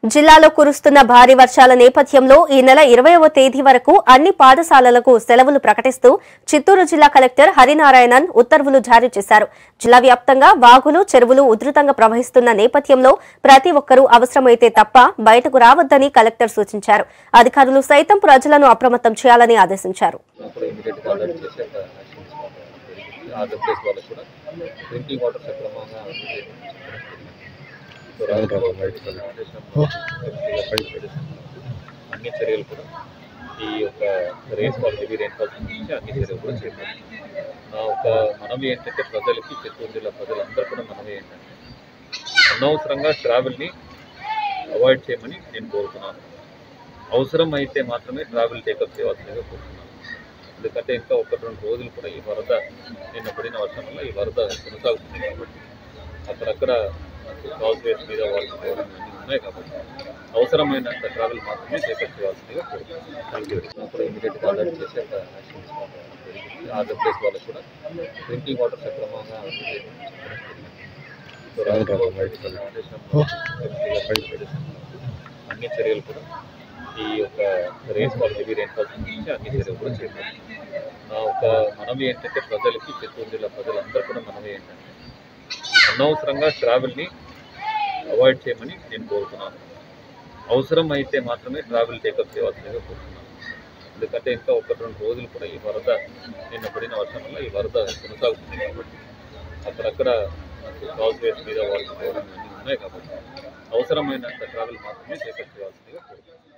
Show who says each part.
Speaker 1: జిల్లాలో కురుస్తున్న భారీ వర్షాల నేపథ్యంలో ఈ నెల ఇరవైవ తేదీ వరకు అన్ని పాఠశాలలకు సెలవులు ప్రకటిస్తూ చిత్తూరు జిల్లా కలెక్టర్ హరినారాయణన్ ఉత్తర్వులు జారీ చేశారు జిల్లా వ్యాప్తంగా వాగులు చెరువులు ఉధృతంగా ప్రవహిస్తున్న నేపథ్యంలో ప్రతి ఒక్కరూ అవసరమైతే తప్ప బయటకు రావద్దని కలెక్టర్ సూచించారు అధికారులు సైతం ప్రజలను అప్రమత్తం చేయాలని ఆదేశించారు
Speaker 2: అప్పుడు ఇమీడియట్గా అలర్ట్ చేసి అక్కడ యాక్షన్ తీసుకోవడం జరిగింది ఆంధ్రప్రదేశ్ వాళ్ళకు కూడా డ్రింకింగ్ వాటర్ సక్రమంగా అందజేయడం సో రాజకీయ అన్ని చర్యలు కూడా ఈ యొక్క రేస్ ఫాల్ హెవీ రైన్ఫాల్ సంబంధించి అన్ని చర్యలు కూడా చేపట్టాం నా ఒక మనవి ఏంటంటే ప్రజలకి చిత్తూరు జిల్లా ప్రజలందరూ కూడా మనవి ఏంటంటే అనవసరంగా ట్రావెల్ని అవాయిడ్ చేయమని నేను కోరుతున్నాను అవసరం అయితే మాత్రమే ట్రావెల్ టేకప్ చేయవలసిందిగా కోరుతున్నాను ఎందుకంటే ఇంకా ఒకటి రెండు రోజులు కూడా ఈ వరద నిన్న పడిన వర్షం వల్ల ఈ వరద కొనసాగుతుంది కాబట్టి అక్కడక్కడ కాల్వేస్ మీద వాళ్ళు పోవడం అన్నీ ఉన్నాయి కాబట్టి అవసరమైనంత ట్రావెల్ మాత్రమే టేకప్ చేయాల్సిందిగా కోరుతున్నాను థ్యాంక్ యూ అప్పుడు ఇమీడియట్గా అలర్ట్ చేసి అక్కడ యాక్షన్ తీసుకోవడం జరిగింది ఆంధ్రప్రదేశ్ వాళ్ళకు కూడా డ్రింకింగ్ వాటర్ సక్రమంగా అందజేయడం జరిగింది. సో రాజకీయ అన్ని చర్యలు కూడా ఈ యొక్క రేస్ ఫాల్ హెవీ రైన్ఫాల్ సంబంధించి అన్ని చర్యలు కూడా చేపట్టాం నా ఒక మనవి ఏంటంటే ప్రజలకి చిత్తూరు జిల్లా ప్రజలందరూ కూడా మనవి ఏంటంటే అనవసరంగా ట్రావెల్ని అవాయిడ్ చేయమని నేను కోరుతున్నాను అవసరం అయితే మాత్రమే ట్రావెల్ టేకప్ చేయవలసిందిగా కోరుతున్నాను ఎందుకంటే ఇంకా ఒకటి రెండు రోజులు కూడా ఈ వరద నిన్న పడిన వర్షం వల్ల ఈ వరద కొనసాగుతుంది కాబట్టి అక్కడక్కడ కాల్వేస్ మీద వాళ్ళు పోవడం అన్నీ ఉన్నాయి కాబట్టి అవసరమైనంత ట్రావెల్ మాత్రమే టేకప్ చేయాల్సిందిగా కోరుతున్నాను